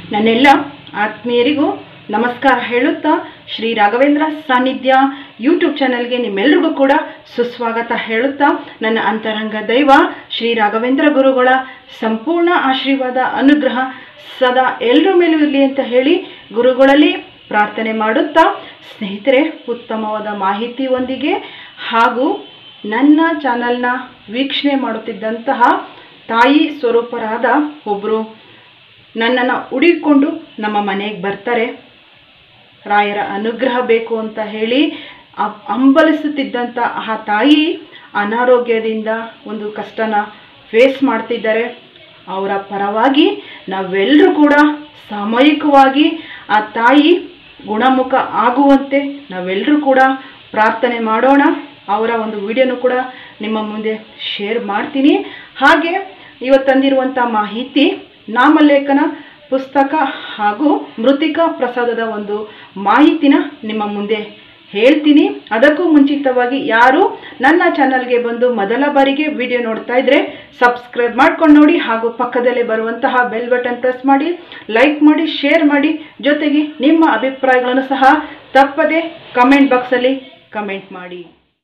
ನನ್ನೆಲ್ಲ ಆತ್ಮೀಯರಿಗೂ ನಮಸ್ಕಾರ ಹೇಳುತ್ತಾ ಶ್ರೀ ರಾಘವೇಂದ್ರ ಸಾನ್ನಿಧ್ಯ ಯೂಟ್ಯೂಬ್ ಚಾನಲ್ಗೆ ನಿಮ್ಮೆಲ್ರಿಗೂ ಕೂಡ ಸುಸ್ವಾಗತ ಹೇಳುತ್ತಾ ನನ್ನ ಅಂತರಂಗ ದೈವ ಶ್ರೀ ರಾಘವೇಂದ್ರ ಗುರುಗಳ ಸಂಪೂರ್ಣ ಆಶೀರ್ವಾದ ಅನುಗ್ರಹ ಸದಾ ಎಲ್ಲರ ಮೇಲೂ ಇರಲಿ ಅಂತ ಹೇಳಿ ಗುರುಗಳಲ್ಲಿ ಪ್ರಾರ್ಥನೆ ಮಾಡುತ್ತಾ ಸ್ನೇಹಿತರೆ ಉತ್ತಮವಾದ ಮಾಹಿತಿಯೊಂದಿಗೆ ಹಾಗೂ ನನ್ನ ಚಾನಲ್ನ ವೀಕ್ಷಣೆ ಮಾಡುತ್ತಿದ್ದಂತಹ ತಾಯಿ ಸ್ವರೂಪರಾದ ಒಬ್ಬರು ನನ್ನನ್ನು ಹುಡುಕಿಕೊಂಡು ನಮ್ಮ ಮನೆಗೆ ಬರ್ತಾರೆ ರಾಯರ ಅನುಗ್ರಹ ಬೇಕು ಅಂತ ಹೇಳಿ ಅ- ಹಂಬಲಿಸುತ್ತಿದ್ದಂಥ ಆ ತಾಯಿ ಅನಾರೋಗ್ಯದಿಂದ ಒಂದು ಕಷ್ಟನ ಫೇಸ್ ಮಾಡ್ತಿದ್ದಾರೆ ಅವರ ಪರವಾಗಿ ನಾವೆಲ್ಲರೂ ಕೂಡ ಸಾಮೂಹಿಕವಾಗಿ ಆ ತಾಯಿ ಗುಣಮುಖ ಆಗುವಂತೆ ನಾವೆಲ್ಲರೂ ಕೂಡ ಪ್ರಾರ್ಥನೆ ಮಾಡೋಣ ಅವರ ಒಂದು ವಿಡಿಯೋನು ಕೂಡ ನಿಮ್ಮ ಮುಂದೆ ಶೇರ್ ಮಾಡ್ತೀನಿ ಹಾಗೆ ಇವತ್ತು ತಂದಿರುವಂಥ ಮಾಹಿತಿ ನಾಮಲೇಖನ ಪುಸ್ತಕ ಹಾಗೂ ಮೃತಿಕಾ ಪ್ರಸಾದದ ಒಂದು ಮಾಹಿತಿನ ನಿಮ್ಮ ಮುಂದೆ ಹೇಳ್ತೀನಿ ಅದಕ್ಕೂ ಮುಂಚಿತವಾಗಿ ಯಾರು ನನ್ನ ಚಾನಲ್ಗೆ ಬಂದು ಮೊದಲ ಬಾರಿಗೆ ವಿಡಿಯೋ ನೋಡ್ತಾ ಇದ್ರೆ ಸಬ್ಸ್ಕ್ರೈಬ್ ಮಾಡ್ಕೊಂಡು ನೋಡಿ ಹಾಗೂ ಪಕ್ಕದಲ್ಲೇ ಬರುವಂತಹ ಬೆಲ್ ಬಟನ್ ಪ್ರೆಸ್ ಮಾಡಿ ಲೈಕ್ ಮಾಡಿ ಶೇರ್ ಮಾಡಿ ಜೊತೆಗೆ ನಿಮ್ಮ ಅಭಿಪ್ರಾಯಗಳನ್ನು ಸಹ ತಪ್ಪದೆ ಕಮೆಂಟ್ ಬಾಕ್ಸಲ್ಲಿ ಕಮೆಂಟ್ ಮಾಡಿ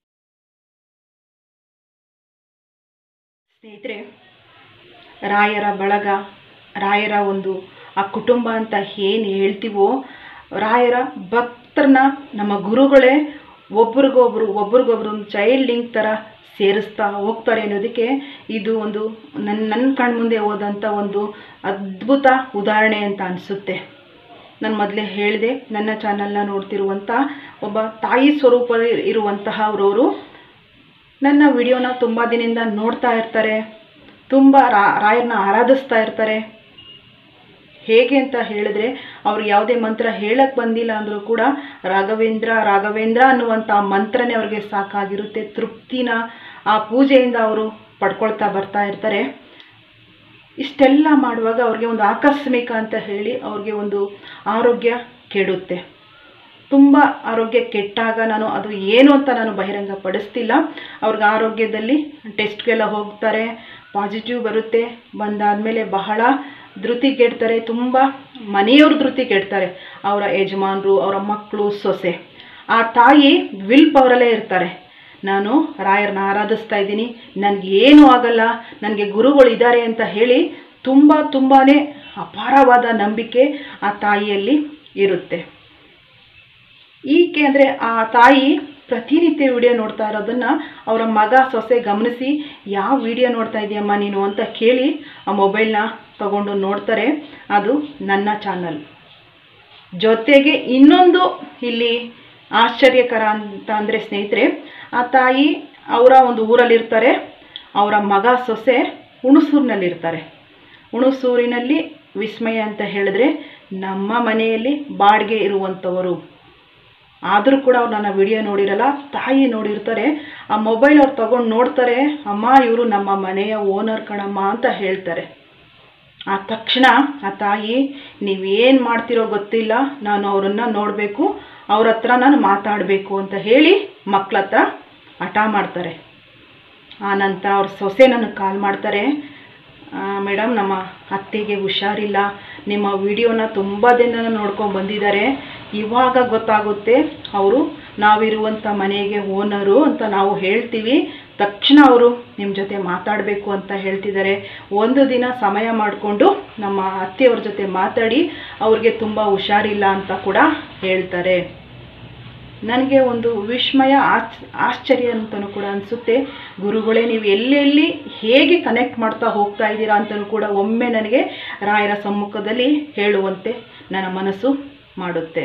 ಸ್ನೇಹಿತರೆ ರಾಯರ ಬಳಗ ರಾಯರ ಒಂದು ಆ ಕುಟುಂಬ ಅಂತ ಏನು ಹೇಳ್ತೀವೋ ರಾಯರ ಭಕ್ತರನ್ನ ನಮ್ಮ ಗುರುಗಳೇ ಒಬ್ರಿಗೊಬ್ರು ಒಬ್ರಿಗೊಬ್ರು ಒಂದು ಚೈಲ್ಡ್ ಲಿಂಕ್ ಥರ ಸೇರಿಸ್ತಾ ಹೋಗ್ತಾರೆ ಅನ್ನೋದಕ್ಕೆ ಇದು ಒಂದು ನನ್ನ ನನ್ನ ಕಣ್ಮುಂದೆ ಹೋದಂಥ ಒಂದು ಅದ್ಭುತ ಉದಾಹರಣೆ ಅಂತ ಅನಿಸುತ್ತೆ ನಾನು ಮೊದಲೇ ಹೇಳಿದೆ ನನ್ನ ಚಾನಲ್ನ ನೋಡ್ತಿರುವಂಥ ಒಬ್ಬ ತಾಯಿ ಸ್ವರೂಪ ಇರುವಂತಹ ಅವರವರು ನನ್ನ ವಿಡಿಯೋನ ತುಂಬ ದಿನದಿಂದ ನೋಡ್ತಾ ಇರ್ತಾರೆ ತುಂಬ ರಾ ರಾಯರನ್ನ ಆರಾಧಿಸ್ತಾ ಇರ್ತಾರೆ ಹೇಗೆ ಅಂತ ಹೇಳಿದ್ರೆ ಅವ್ರು ಯಾವುದೇ ಮಂತ್ರ ಹೇಳಕ್ಕೆ ಬಂದಿಲ್ಲ ಅಂದರೂ ಕೂಡ ರಾಘವೇಂದ್ರ ರಾಘವೇಂದ್ರ ಅನ್ನುವಂಥ ಮಂತ್ರನೇ ಅವ್ರಿಗೆ ಸಾಕಾಗಿರುತ್ತೆ ತೃಪ್ತಿನ ಆ ಪೂಜೆಯಿಂದ ಅವರು ಪಡ್ಕೊಳ್ತಾ ಬರ್ತಾ ಇರ್ತಾರೆ ಇಷ್ಟೆಲ್ಲ ಮಾಡುವಾಗ ಅವ್ರಿಗೆ ಒಂದು ಆಕಸ್ಮಿಕ ಅಂತ ಹೇಳಿ ಅವ್ರಿಗೆ ಒಂದು ಆರೋಗ್ಯ ಕೆಡುತ್ತೆ ತುಂಬ ಆರೋಗ್ಯ ಕೆಟ್ಟಾಗ ನಾನು ಅದು ಏನು ಅಂತ ನಾನು ಬಹಿರಂಗ ಪಡಿಸ್ತಿಲ್ಲ ಅವ್ರಿಗೆ ಆರೋಗ್ಯದಲ್ಲಿ ಟೆಸ್ಟ್ಗೆಲ್ಲ ಹೋಗ್ತಾರೆ ಪಾಸಿಟಿವ್ ಬರುತ್ತೆ ಬಂದಾದಮೇಲೆ ಬಹಳ ಧೃತಿಗೆಡ್ತಾರೆ ತುಂಬ ಮನೆಯವ್ರ ಧೃತಿಗೆಡ್ತಾರೆ ಅವರ ಯಜಮಾನರು ಅವರ ಮಕ್ಕಳು ಸೊಸೆ ಆ ತಾಯಿ ವಿಲ್ ಪವರಲ್ಲೇ ಇರ್ತಾರೆ ನಾನು ರಾಯರನ್ನ ಆರಾಧಿಸ್ತಾ ಇದ್ದೀನಿ ನನಗೆ ಏನೂ ಆಗಲ್ಲ ನನಗೆ ಗುರುಗಳು ಇದ್ದಾರೆ ಅಂತ ಹೇಳಿ ತುಂಬ ತುಂಬಾ ಅಪಾರವಾದ ನಂಬಿಕೆ ಆ ತಾಯಿಯಲ್ಲಿ ಇರುತ್ತೆ ಈಕೆ ಅಂದರೆ ಆ ತಾಯಿ ಪ್ರತಿನಿತ್ಯ ವಿಡಿಯೋ ನೋಡ್ತಾ ಇರೋದನ್ನು ಅವರ ಮಗ ಸೊಸೆ ಗಮನಿಸಿ ಯಾವ ವಿಡಿಯೋ ನೋಡ್ತಾ ಇದೆಯಮ್ಮ ನೀನು ಅಂತ ಕೇಳಿ ಆ ಮೊಬೈಲ್ನ ತಗೊಂಡು ನೋಡ್ತಾರೆ ಅದು ನನ್ನ ಚಾನಲ್ ಜೊತೆಗೆ ಇನ್ನೊಂದು ಇಲ್ಲಿ ಆಶ್ಚರ್ಯಕರ ಅಂತ ಅಂದರೆ ಸ್ನೇಹಿತರೆ ಆ ತಾಯಿ ಅವರ ಒಂದು ಊರಲ್ಲಿರ್ತಾರೆ ಅವರ ಮಗ ಸೊಸೆ ಹುಣಸೂರಿನಲ್ಲಿರ್ತಾರೆ ಹುಣಸೂರಿನಲ್ಲಿ ವಿಸ್ಮಯ ಅಂತ ಹೇಳಿದ್ರೆ ನಮ್ಮ ಮನೆಯಲ್ಲಿ ಬಾಡಿಗೆ ಇರುವಂಥವರು ಆದರೂ ಕೂಡ ಅವ್ರು ನನ್ನ ವಿಡಿಯೋ ನೋಡಿರಲ್ಲ ತಾಯಿ ನೋಡಿರ್ತಾರೆ ಆ ಮೊಬೈಲ್ ಅವ್ರು ತಗೊಂಡು ನೋಡ್ತಾರೆ ಅಮ್ಮ ಇವರು ನಮ್ಮ ಮನೆಯ ಓನರ್ ಕಣಮ್ಮ ಅಂತ ಹೇಳ್ತಾರೆ ಆ ತಕ್ಷಣ ಆ ತಾಯಿ ನೀವೇನು ಮಾಡ್ತಿರೋ ಗೊತ್ತಿಲ್ಲ ನಾನು ಅವರನ್ನು ನೋಡಬೇಕು ಅವ್ರ ಹತ್ರ ನಾನು ಮಾತಾಡಬೇಕು ಅಂತ ಹೇಳಿ ಮಕ್ಳ ಹತ್ರ ಹಠ ಮಾಡ್ತಾರೆ ಆ ನಂತರ ಅವ್ರ ಸೊಸೆ ನನಗೆ ಕಾಲ್ ಮಾಡ್ತಾರೆ ಮೇಡಮ್ ನಮ್ಮ ಅತ್ತೆಗೆ ಹುಷಾರಿಲ್ಲ ನಿಮ್ಮ ವಿಡಿಯೋನ ತುಂಬ ದಿನ ನೋಡ್ಕೊಂಡು ಬಂದಿದ್ದಾರೆ ಇವಾಗ ಗೊತ್ತಾಗುತ್ತೆ ಅವರು ನಾವಿರುವಂಥ ಮನೆಗೆ ಓನರು ಅಂತ ನಾವು ಹೇಳ್ತೀವಿ ತಕ್ಷಣ ಅವರು ನಿಮ್ಮ ಜೊತೆ ಮಾತಾಡಬೇಕು ಅಂತ ಹೇಳ್ತಿದ್ದಾರೆ ಒಂದು ದಿನ ಸಮಯ ಮಾಡಿಕೊಂಡು ನಮ್ಮ ಅತ್ತೆಯವ್ರ ಜೊತೆ ಮಾತಾಡಿ ಅವ್ರಿಗೆ ತುಂಬ ಹುಷಾರಿಲ್ಲ ಅಂತ ಕೂಡ ಹೇಳ್ತಾರೆ ನನಗೆ ಒಂದು ವಿಸ್ಮಯ ಆಚ್ ಆಶ್ಚರ್ಯ ಅಂತಲೂ ಕೂಡ ಅನಿಸುತ್ತೆ ಗುರುಗಳೇ ನೀವು ಎಲ್ಲೆಲ್ಲಿ ಹೇಗೆ ಕನೆಕ್ಟ್ ಮಾಡ್ತಾ ಹೋಗ್ತಾ ಇದ್ದೀರಾ ಅಂತಲೂ ಕೂಡ ಒಮ್ಮೆ ನನಗೆ ರಾಯರ ಸಮ್ಮುಖದಲ್ಲಿ ಹೇಳುವಂತೆ ನನ್ನ ಮನಸ್ಸು ಮಾಡುತ್ತೆ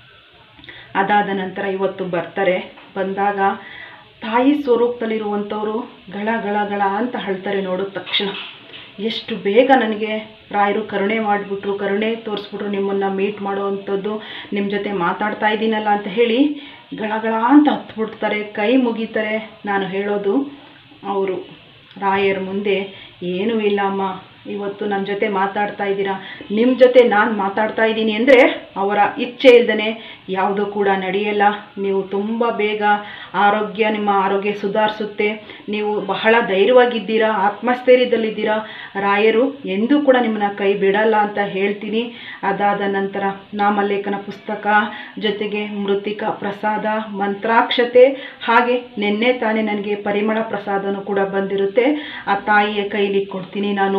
ಅದಾದ ನಂತರ ಇವತ್ತು ಬರ್ತಾರೆ ಬಂದಾಗ ತಾಯಿ ಸ್ವರೂಪದಲ್ಲಿರುವಂಥವರು ಗಳ ಗಳ ಗಳ ಅಂತ ಅಳ್ತಾರೆ ನೋಡಿದ ತಕ್ಷಣ ಎಷ್ಟು ಬೇಗ ನನಗೆ ರಾಯರು ಕರುಣೆ ಮಾಡಿಬಿಟ್ರು ಕರುಣೆ ತೋರಿಸ್ಬಿಟ್ರು ನಿಮ್ಮನ್ನು ಮೀಟ್ ಮಾಡೋವಂಥದ್ದು ನಿಮ್ಮ ಜೊತೆ ಮಾತಾಡ್ತಾ ಇದ್ದೀನಲ್ಲ ಅಂತ ಹೇಳಿ ಗಳಗಳ ಅಂತ ಹತ್ಬಿಡ್ತಾರೆ ಕೈ ಮುಗಿತಾರೆ ನಾನು ಹೇಳೋದು ಅವರು ರಾಯರ ಮುಂದೆ ಏನೂ ಇಲ್ಲ ಅಮ್ಮ ಇವತ್ತು ನನ್ನ ಜೊತೆ ಮಾತಾಡ್ತಾ ಇದ್ದೀರಾ ನಿಮ್ಮ ಜೊತೆ ನಾನು ಮಾತಾಡ್ತಾ ಇದ್ದೀನಿ ಅಂದರೆ ಅವರ ಇಚ್ಛೆ ಇಲ್ದೇ ಯಾವುದೂ ಕೂಡ ನಡೆಯಲ್ಲ ನೀವು ತುಂಬ ಬೇಗ ಆರೋಗ್ಯ ನಿಮ್ಮ ಆರೋಗ್ಯ ಸುಧಾರಿಸುತ್ತೆ ನೀವು ಬಹಳ ಧೈರ್ಯವಾಗಿದ್ದೀರಾ ಆತ್ಮಸ್ಥೈರ್ಯದಲ್ಲಿದ್ದೀರಾ ರಾಯರು ಎಂದೂ ಕೂಡ ನಿಮ್ಮನ್ನ ಕೈ ಬಿಡಲ್ಲ ಅಂತ ಹೇಳ್ತೀನಿ ಅದಾದ ನಂತರ ನಾಮಲೇಖನ ಪುಸ್ತಕ ಜೊತೆಗೆ ಮೃತ್ತಿಕ ಪ್ರಸಾದ ಮಂತ್ರಾಕ್ಷತೆ ಹಾಗೆ ನಿನ್ನೆ ತಾನೇ ನನಗೆ ಪರಿಮಳ ಪ್ರಸಾದನೂ ಕೂಡ ಬಂದಿರುತ್ತೆ ಆ ತಾಯಿಯ ಕೈಲಿ ಕೊಡ್ತೀನಿ ನಾನು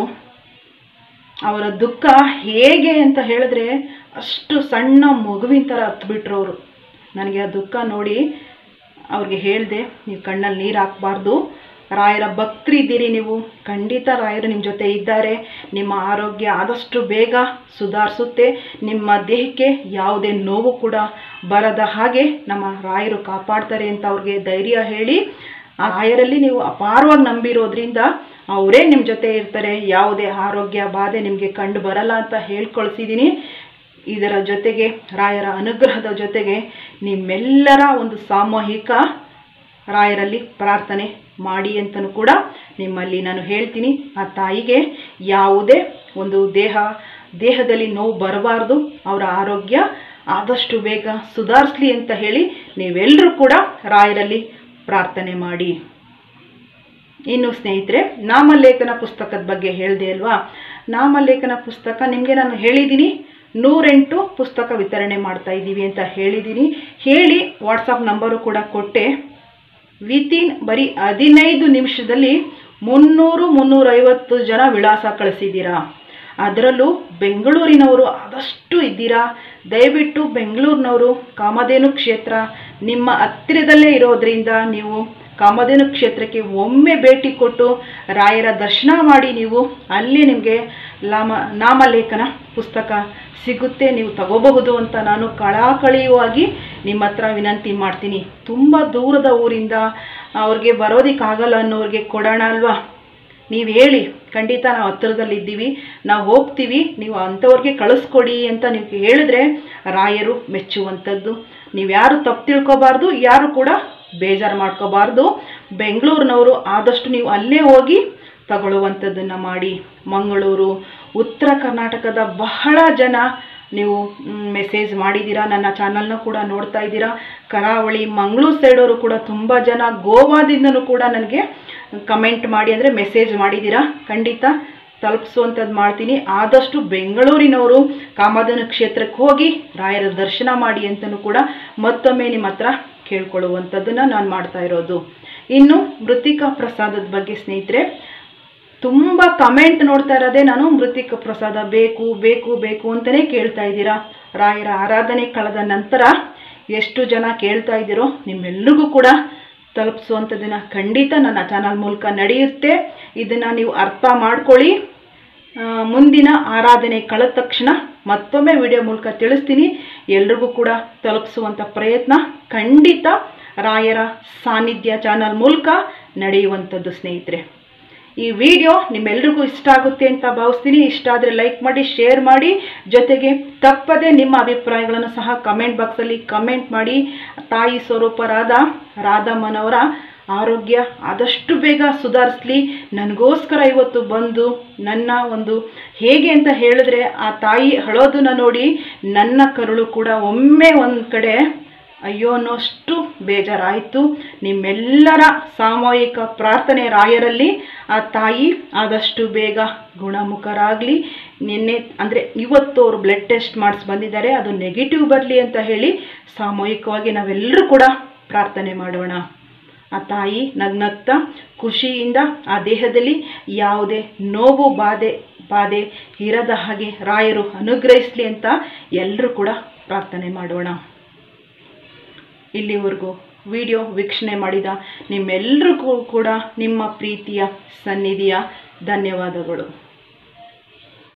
ಅವರ ದುಃಖ ಹೇಗೆ ಅಂತ ಹೇಳಿದ್ರೆ ಅಷ್ಟು ಸಣ್ಣ ಮಗುವಿನ ಥರ ಹತ್ಬಿಟ್ರು ಅವರು ನನಗೆ ಆ ದುಃಖ ನೋಡಿ ಅವ್ರಿಗೆ ಹೇಳಿದೆ ನೀವು ಕಣ್ಣಲ್ಲಿ ನೀರು ಹಾಕ್ಬಾರ್ದು ರಾಯರ ಭಕ್ತರಿದ್ದೀರಿ ನೀವು ಖಂಡಿತ ರಾಯರು ನಿಮ್ಮ ಜೊತೆ ಇದ್ದಾರೆ ನಿಮ್ಮ ಆರೋಗ್ಯ ಆದಷ್ಟು ಬೇಗ ಸುಧಾರಿಸುತ್ತೆ ನಿಮ್ಮ ದೇಹಕ್ಕೆ ಯಾವುದೇ ನೋವು ಕೂಡ ಬರದ ಹಾಗೆ ನಮ್ಮ ರಾಯರು ಕಾಪಾಡ್ತಾರೆ ಅಂತ ಅವ್ರಿಗೆ ಧೈರ್ಯ ಹೇಳಿ ಆ ರಾಯರಲ್ಲಿ ನೀವು ಅಪಾರವಾಗಿ ನಂಬಿರೋದ್ರಿಂದ ಅವರೇ ನಿಮ್ಮ ಜೊತೆ ಇರ್ತಾರೆ ಯಾವುದೇ ಆರೋಗ್ಯ ಬಾಧೆ ನಿಮಗೆ ಕಂಡು ಬರಲ್ಲ ಅಂತ ಹೇಳ್ಕೊಳ್ಸಿದ್ದೀನಿ ಇದರ ಜೊತೆಗೆ ರಾಯರ ಅನುಗ್ರಹದ ಜೊತೆಗೆ ನಿಮ್ಮೆಲ್ಲರ ಒಂದು ಸಾಮೂಹಿಕ ರಾಯರಲ್ಲಿ ಪ್ರಾರ್ಥನೆ ಮಾಡಿ ಅಂತಲೂ ಕೂಡ ನಿಮ್ಮಲ್ಲಿ ನಾನು ಹೇಳ್ತೀನಿ ಆ ತಾಯಿಗೆ ಯಾವುದೇ ಒಂದು ದೇಹ ದೇಹದಲ್ಲಿ ನೋವು ಬರಬಾರ್ದು ಅವರ ಆರೋಗ್ಯ ಆದಷ್ಟು ಬೇಗ ಸುಧಾರಿಸ್ಲಿ ಅಂತ ಹೇಳಿ ನೀವೆಲ್ಲರೂ ಕೂಡ ರಾಯರಲ್ಲಿ ಪ್ರಾರ್ಥನೆ ಮಾಡಿ ಇನ್ನು ಸ್ನೇಹಿತರೆ ನಾಮಲೇಖನ ಪುಸ್ತಕದ ಬಗ್ಗೆ ಹೇಳಿದೆ ಅಲ್ವಾ ನಾಮಲೇಖನ ಪುಸ್ತಕ ನಿಮಗೆ ನಾನು ಹೇಳಿದ್ದೀನಿ ನೂರೆಂಟು ಪುಸ್ತಕ ವಿತರಣೆ ಮಾಡ್ತಾ ಇದ್ದೀವಿ ಅಂತ ಹೇಳಿದ್ದೀನಿ ಹೇಳಿ ವಾಟ್ಸಪ್ ನಂಬರು ಕೂಡ ಕೊಟ್ಟೆ ವಿತಿನ್ ಬರೀ ಹದಿನೈದು ನಿಮಿಷದಲ್ಲಿ ಮುನ್ನೂರು ಮುನ್ನೂರೈವತ್ತು ಜನ ವಿಳಾಸ ಕಳಿಸಿದ್ದೀರಾ ಅದರಲ್ಲೂ ಬೆಂಗಳೂರಿನವರು ಆದಷ್ಟು ಇದ್ದೀರಾ ದಯವಿಟ್ಟು ಬೆಂಗಳೂರಿನವರು ಕಾಮಧೇನು ಕ್ಷೇತ್ರ ನಿಮ್ಮ ಹತ್ತಿರದಲ್ಲೇ ಇರೋದ್ರಿಂದ ನೀವು ಕಾಮಧೇನು ಕ್ಷೇತ್ರಕ್ಕೆ ಒಮ್ಮೆ ಭೇಟಿ ಕೊಟ್ಟು ರಾಯರ ದರ್ಶನ ಮಾಡಿ ನೀವು ಅಲ್ಲಿ ನಿಮಗೆ ಲಾಮ ನಾಮಲೇಖನ ಪುಸ್ತಕ ಸಿಗುತ್ತೆ ನೀವು ತಗೋಬಹುದು ಅಂತ ನಾನು ಕಳಕಳಿಯುವಾಗಿ ನಿಮ್ಮ ಹತ್ರ ವಿನಂತಿ ಮಾಡ್ತೀನಿ ತುಂಬ ದೂರದ ಊರಿಂದ ಅವ್ರಿಗೆ ಬರೋದಕ್ಕಾಗಲ್ಲ ಅನ್ನೋರಿಗೆ ಕೊಡೋಣ ಅಲ್ವಾ ನೀವು ಹೇಳಿ ಖಂಡಿತ ನಾವು ಹತ್ತಿರದಲ್ಲಿದ್ದೀವಿ ನಾವು ಹೋಗ್ತೀವಿ ನೀವು ಅಂಥವ್ರಿಗೆ ಕಳಿಸ್ಕೊಡಿ ಅಂತ ನೀವು ಹೇಳಿದ್ರೆ ರಾಯರು ಮೆಚ್ಚುವಂಥದ್ದು ನೀವು ಯಾರು ತಪ್ಪು ತಿಳ್ಕೊಬಾರ್ದು ಯಾರು ಕೂಡ ಬೇಜಾರು ಮಾಡ್ಕೋಬಾರ್ದು ಬೆಂಗಳೂರಿನವರು ಆದಷ್ಟು ನೀವು ಅಲ್ಲೇ ಹೋಗಿ ತಗೊಳ್ಳುವಂಥದ್ದನ್ನು ಮಾಡಿ ಮಂಗಳೂರು ಉತ್ತರ ಕರ್ನಾಟಕದ ಬಹಳ ಜನ ನೀವು ಮೆಸೇಜ್ ಮಾಡಿದ್ದೀರಾ ನನ್ನ ಚಾನಲ್ನ ಕೂಡ ನೋಡ್ತಾ ಇದ್ದೀರಾ ಕರಾವಳಿ ಮಂಗಳೂರು ಸೈಡವರು ಕೂಡ ತುಂಬ ಜನ ಗೋವಾದಿಂದನೂ ಕೂಡ ನನಗೆ ಕಮೆಂಟ್ ಮಾಡಿ ಅಂದರೆ ಮೆಸೇಜ್ ಮಾಡಿದ್ದೀರಾ ಖಂಡಿತ ತಲುಪಿಸುವಂಥದ್ದು ಮಾಡ್ತೀನಿ ಆದಷ್ಟು ಬೆಂಗಳೂರಿನವರು ಕಾಮಧನ ಕ್ಷೇತ್ರಕ್ಕೆ ಹೋಗಿ ರಾಯರ ದರ್ಶನ ಮಾಡಿ ಅಂತಲೂ ಕೂಡ ಮತ್ತೊಮ್ಮೆ ನಿಮ್ಮ ಹತ್ರ ಕೇಳ್ಕೊಳ್ಳುವಂಥದ್ದನ್ನು ನಾನು ಮಾಡ್ತಾ ಇರೋದು ಇನ್ನು ಮೃತ್ತಿಕಾ ಪ್ರಸಾದದ ಬಗ್ಗೆ ಸ್ನೇಹಿತರೆ ತುಂಬ ಕಮೆಂಟ್ ನೋಡ್ತಾ ಇರೋದೇ ನಾನು ಮೃತ್ತಿಕ ಪ್ರಸಾದ ಬೇಕು ಬೇಕು ಬೇಕು ಅಂತಲೇ ಕೇಳ್ತಾ ಇದ್ದೀರಾ ರಾಯರ ಆರಾಧನೆ ಕಳೆದ ನಂತರ ಎಷ್ಟು ಜನ ಕೇಳ್ತಾ ಇದ್ದೀರೋ ನಿಮ್ಮೆಲ್ರಿಗೂ ಕೂಡ ತಲುಪಿಸುವಂಥದ್ದನ್ನು ಖಂಡಿತ ನನ್ನ ಚಾನಲ್ ಮೂಲಕ ನಡೆಯುತ್ತೆ ಇದನ್ನು ನೀವು ಅರ್ಥ ಮಾಡ್ಕೊಳ್ಳಿ ಆ, ಮುಂದಿನ ಆರಾಧನೆ ಕಳೆದ ತಕ್ಷಣ ಮತ್ತೊಮ್ಮೆ ವಿಡಿಯೋ ಮೂಲಕ ತಿಳಿಸ್ತೀನಿ ಎಲ್ರಿಗೂ ಕೂಡ ತಲುಪಿಸುವಂಥ ಪ್ರಯತ್ನ ಖಂಡಿತ ರಾಯರ ಸಾನ್ನಿಧ್ಯ ಚಾನಲ್ ಮೂಲಕ ನಡೆಯುವಂಥದ್ದು ಸ್ನೇಹಿತರೆ ಈ ವಿಡಿಯೋ ನಿಮ್ಮೆಲ್ರಿಗೂ ಇಷ್ಟ ಆಗುತ್ತೆ ಅಂತ ಭಾವಿಸ್ತೀನಿ ಇಷ್ಟ ಆದರೆ ಲೈಕ್ ಮಾಡಿ ಶೇರ್ ಮಾಡಿ ಜೊತೆಗೆ ತಪ್ಪದೆ ನಿಮ್ಮ ಅಭಿಪ್ರಾಯಗಳನ್ನು ಸಹ ಕಮೆಂಟ್ ಬಾಕ್ಸಲ್ಲಿ ಕಮೆಂಟ್ ಮಾಡಿ ತಾಯಿ ಸ್ವರೂಪರಾದ ರಾಧಮ್ಮನವರ ಆರೋಗ್ಯ ಆದಷ್ಟು ಬೇಗ ಸುಧಾರಿಸ್ಲಿ ನನಗೋಸ್ಕರ ಇವತ್ತು ಬಂದು ನನ್ನ ಒಂದು ಹೇಗೆ ಅಂತ ಹೇಳಿದ್ರೆ ಆ ತಾಯಿ ಅಳೋದನ್ನ ನೋಡಿ ನನ್ನ ಕರುಳು ಕೂಡ ಒಮ್ಮೆ ಒಂದು ಕಡೆ ಅಯ್ಯೋ ಅನ್ನೋಷ್ಟು ಬೇಜಾರಾಯಿತು ನಿಮ್ಮೆಲ್ಲರ ಸಾಮೂಹಿಕ ಪ್ರಾರ್ಥನೆ ರಾಯರಲ್ಲಿ ಆ ತಾಯಿ ಆದಷ್ಟು ಬೇಗ ಗುಣಮುಖರಾಗಲಿ ನಿನ್ನೆ ಅಂದರೆ ಇವತ್ತು ಅವರು ಬ್ಲಡ್ ಟೆಸ್ಟ್ ಮಾಡಿಸಿ ಬಂದಿದ್ದಾರೆ ಅದು ನೆಗೆಟಿವ್ ಬರಲಿ ಅಂತ ಹೇಳಿ ಸಾಮೂಹಿಕವಾಗಿ ನಾವೆಲ್ಲರೂ ಕೂಡ ಪ್ರಾರ್ಥನೆ ಮಾಡೋಣ ಆ ತಾಯಿ ನಗ್ನಗ್ತಾ ಖುಷಿಯಿಂದ ಆ ದೇಹದಲ್ಲಿ ಯಾವುದೇ ನೋವು ಬಾಧೆ ಬಾಧೆ ಇರದ ಹಾಗೆ ರಾಯರು ಅನುಗ್ರಹಿಸಲಿ ಅಂತ ಎಲ್ಲರೂ ಕೂಡ ಪ್ರಾರ್ಥನೆ ಮಾಡೋಣ ಇಲ್ಲಿವರೆಗೂ ವಿಡಿಯೋ ವೀಕ್ಷಣೆ ಮಾಡಿದ ನಿಮ್ಮೆಲ್ಲರಿಗೂ ಕೂಡ ನಿಮ್ಮ ಪ್ರೀತಿಯ ಸನ್ನಿಧಿಯ ಧನ್ಯವಾದಗಳು